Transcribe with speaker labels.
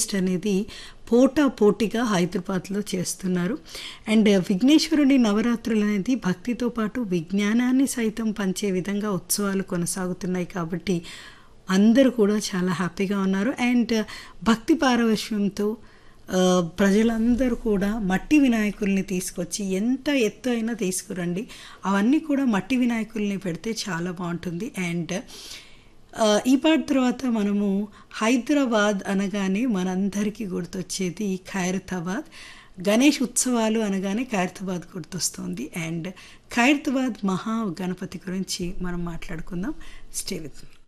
Speaker 1: pest అనేది పోటా పోటీగా హైదరాబాద్లో చేస్తున్నారు అండ్ విఘ్నేశ్వరుడి నవరాత్రులు అనేది భక్తితో పాటు విజ్ఞానాన్ని సైతం పంచే విధంగా ఉత్సవాలు కొనసాగుతున్నాయి కాబట్టి అందరూ కూడా చాలా హ్యాపీగా ఉన్నారు అండ్ భక్తి పారవశ్యంతో ఆ, ప్రజలందరూ కూడా మట్టి వినాయకుల్ని తీసుకొచ్చి ఎంత ఎత్తు అయినా తీసుకురండి అవన్నీ కూడా మట్టి వినాయకుల్ని పెడితే చాలా బాగుంటుంది అండ్ ఆ, ఈ పాట తర్వాత మనము హైదరాబాద్ అనగానే మనందరికీ గుర్తొచ్చేది ఖైరతాబాద్ గణేష్ ఉత్సవాలు అనగానే ఖైరతాబాద్ గుర్తొస్తుంది అండ్ ఖైరతాబాద్ మహా గణపతి గురించి మనం మాట్లాడుకుందాం స్టే విత్ మీ